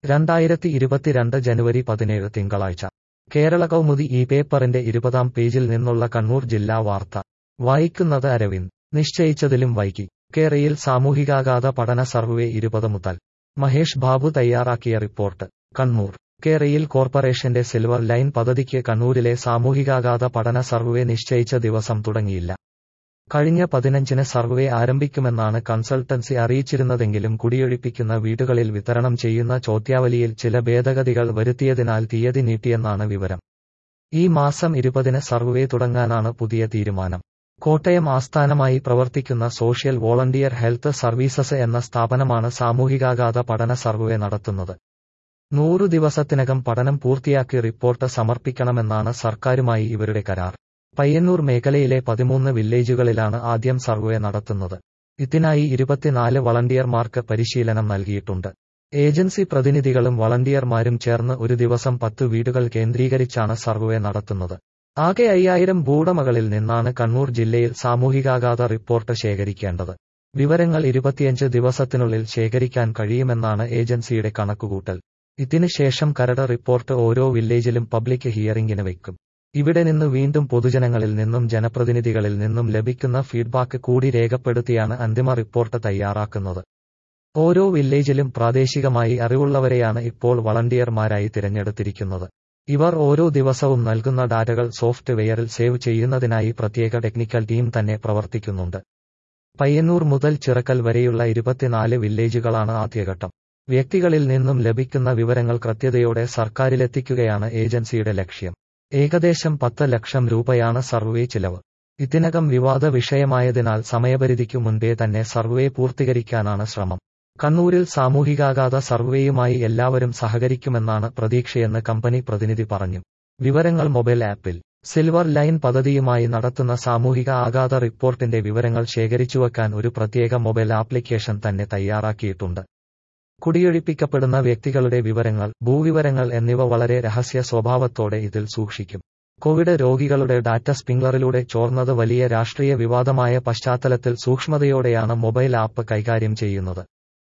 രണ്ടായിരത്തി ഇരുപത്തിരണ്ട് ജനുവരി പതിനേഴ് തിങ്കളാഴ്ച കേരള കൗമുദി ഈ പേപ്പറിന്റെ ഇരുപതാം പേജിൽ നിന്നുള്ള കണ്ണൂർ ജില്ലാ വാർത്ത വായിക്കുന്നത് അരവിന്ദ് നിശ്ചയിച്ചതിലും വൈകി കേരയിൽ സാമൂഹികാഘാത പഠന സർവേ ഇരുപത് മുതൽ മഹേഷ് ബാബു തയ്യാറാക്കിയ റിപ്പോർട്ട് കണ്ണൂർ കേരയിൽ കോർപ്പറേഷന്റെ സിൽവർ ലൈൻ പദ്ധതിക്ക് കണ്ണൂരിലെ സാമൂഹികാഘാത പഠന സർവേ നിശ്ചയിച്ച ദിവസം തുടങ്ങിയില്ല കഴിഞ്ഞ പതിനഞ്ചിന് സർവേ ആരംഭിക്കുമെന്നാണ് കൺസൾട്ടൻസി അറിയിച്ചിരുന്നതെങ്കിലും കുടിയൊഴിപ്പിക്കുന്ന വീടുകളിൽ വിതരണം ചെയ്യുന്ന ചോദ്യാവലിയിൽ ചില ഭേദഗതികൾ വരുത്തിയതിനാൽ തീയതി നീട്ടിയെന്നാണ് വിവരം ഈ മാസം ഇരുപതിന് സർവേ തുടങ്ങാനാണ് പുതിയ തീരുമാനം കോട്ടയം ആസ്ഥാനമായി പ്രവർത്തിക്കുന്ന സോഷ്യൽ വോളണ്ടിയർ ഹെൽത്ത് സർവീസസ് എന്ന സ്ഥാപനമാണ് സാമൂഹികാഘാത പഠന സർവേ നടത്തുന്നത് നൂറു ദിവസത്തിനകം പഠനം പൂർത്തിയാക്കി റിപ്പോർട്ട് സമർപ്പിക്കണമെന്നാണ് സർക്കാരുമായി ഇവരുടെ കരാർ പയ്യന്നൂർ മേഖലയിലെ പതിമൂന്ന് വില്ലേജുകളിലാണ് ആദ്യം സർവേ നടത്തുന്നത് ഇതിനായി ഇരുപത്തിനാല് വളണ്ടിയർമാർക്ക് പരിശീലനം നൽകിയിട്ടുണ്ട് ഏജൻസി പ്രതിനിധികളും വളണ്ടിയർമാരും ചേർന്ന് ഒരു ദിവസം പത്ത് വീടുകൾ കേന്ദ്രീകരിച്ചാണ് സർവേ നടത്തുന്നത് ആകെ അയ്യായിരം ഭൂടമകളിൽ നിന്നാണ് കണ്ണൂർ ജില്ലയിൽ സാമൂഹികാഘാത റിപ്പോർട്ട് ശേഖരിക്കേണ്ടത് വിവരങ്ങൾ ഇരുപത്തിയഞ്ച് ദിവസത്തിനുള്ളിൽ ശേഖരിക്കാൻ കഴിയുമെന്നാണ് ഏജൻസിയുടെ കണക്കുകൂട്ടൽ ഇതിന് ശേഷം കരട് റിപ്പോർട്ട് ഓരോ വില്ലേജിലും പബ്ലിക് ഹിയറിംഗിന് വയ്ക്കും ഇവിടെ നിന്ന് വീണ്ടും പൊതുജനങ്ങളിൽ നിന്നും ജനപ്രതിനിധികളിൽ നിന്നും ലഭിക്കുന്ന ഫീഡ്ബാക്ക് കൂടി രേഖപ്പെടുത്തിയാണ് അന്തിമ റിപ്പോർട്ട് തയ്യാറാക്കുന്നത് ഓരോ വില്ലേജിലും പ്രാദേശികമായി അറിവുള്ളവരെയാണ് ഇപ്പോൾ വളണ്ടിയർമാരായി തിരഞ്ഞെടുത്തിരിക്കുന്നത് ഇവർ ഓരോ ദിവസവും നൽകുന്ന ഡാറ്റകൾ സോഫ്റ്റ്വെയറിൽ സേവ് ചെയ്യുന്നതിനായി പ്രത്യേക ടെക്നിക്കൽ ടീം തന്നെ പ്രവർത്തിക്കുന്നുണ്ട് പയ്യന്നൂർ മുതൽ ചിറക്കൽ വരെയുള്ള ഇരുപത്തിനാല് വില്ലേജുകളാണ് ആദ്യഘട്ടം വ്യക്തികളിൽ നിന്നും ലഭിക്കുന്ന വിവരങ്ങൾ കൃത്യതയോടെ സർക്കാരിലെത്തിക്കുകയാണ് ഏജൻസിയുടെ ലക്ഷ്യം ഏകദേശം പത്ത് ലക്ഷം രൂപയാണ് സർവേ ചിലവ് ഇതിനകം വിവാദ വിഷയമായതിനാൽ സമയപരിധിക്കു മുൻപേ തന്നെ സർവേ പൂർത്തീകരിക്കാനാണ് ശ്രമം കണ്ണൂരിൽ സാമൂഹികാഘാത സർവേയുമായി എല്ലാവരും സഹകരിക്കുമെന്നാണ് പ്രതീക്ഷയെന്ന് കമ്പനി പ്രതിനിധി പറഞ്ഞു വിവരങ്ങൾ മൊബൈൽ ആപ്പിൽ സിൽവർ ലൈൻ പദ്ധതിയുമായി നടത്തുന്ന സാമൂഹിക ആഘാത റിപ്പോർട്ടിന്റെ വിവരങ്ങൾ ശേഖരിച്ചുവെക്കാൻ ഒരു പ്രത്യേക മൊബൈൽ ആപ്ലിക്കേഷൻ തന്നെ തയ്യാറാക്കിയിട്ടുണ്ട് കുടിയൊഴിപ്പിക്കപ്പെടുന്ന വ്യക്തികളുടെ വിവരങ്ങൾ ഭൂവിവരങ്ങൾ എന്നിവ വളരെ രഹസ്യ സ്വഭാവത്തോടെ ഇതിൽ സൂക്ഷിക്കും കോവിഡ് രോഗികളുടെ ഡാറ്റ സ്പിംഗ്ലറിലൂടെ ചോർന്നത് വലിയ രാഷ്ട്രീയ വിവാദമായ പശ്ചാത്തലത്തിൽ സൂക്ഷ്മതയോടെയാണ് മൊബൈൽ ആപ്പ് കൈകാര്യം ചെയ്യുന്നത്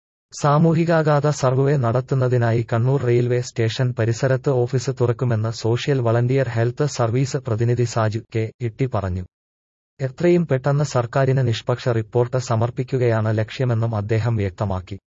സാമൂഹികാഘാത സർവേ നടത്തുന്നതിനായി കണ്ണൂർ റെയിൽവേ സ്റ്റേഷൻ പരിസരത്ത് ഓഫീസ് തുറക്കുമെന്ന് സോഷ്യൽ വളണ്ടിയർ ഹെൽത്ത് സർവീസ് പ്രതിനിധി സാജു കെ ഇട്ടി പറഞ്ഞു എത്രയും പെട്ടെന്ന് സർക്കാരിന് നിഷ്പക്ഷ റിപ്പോർട്ട് സമർപ്പിക്കുകയാണ് ലക്ഷ്യമെന്നും അദ്ദേഹം വ്യക്തമാക്കി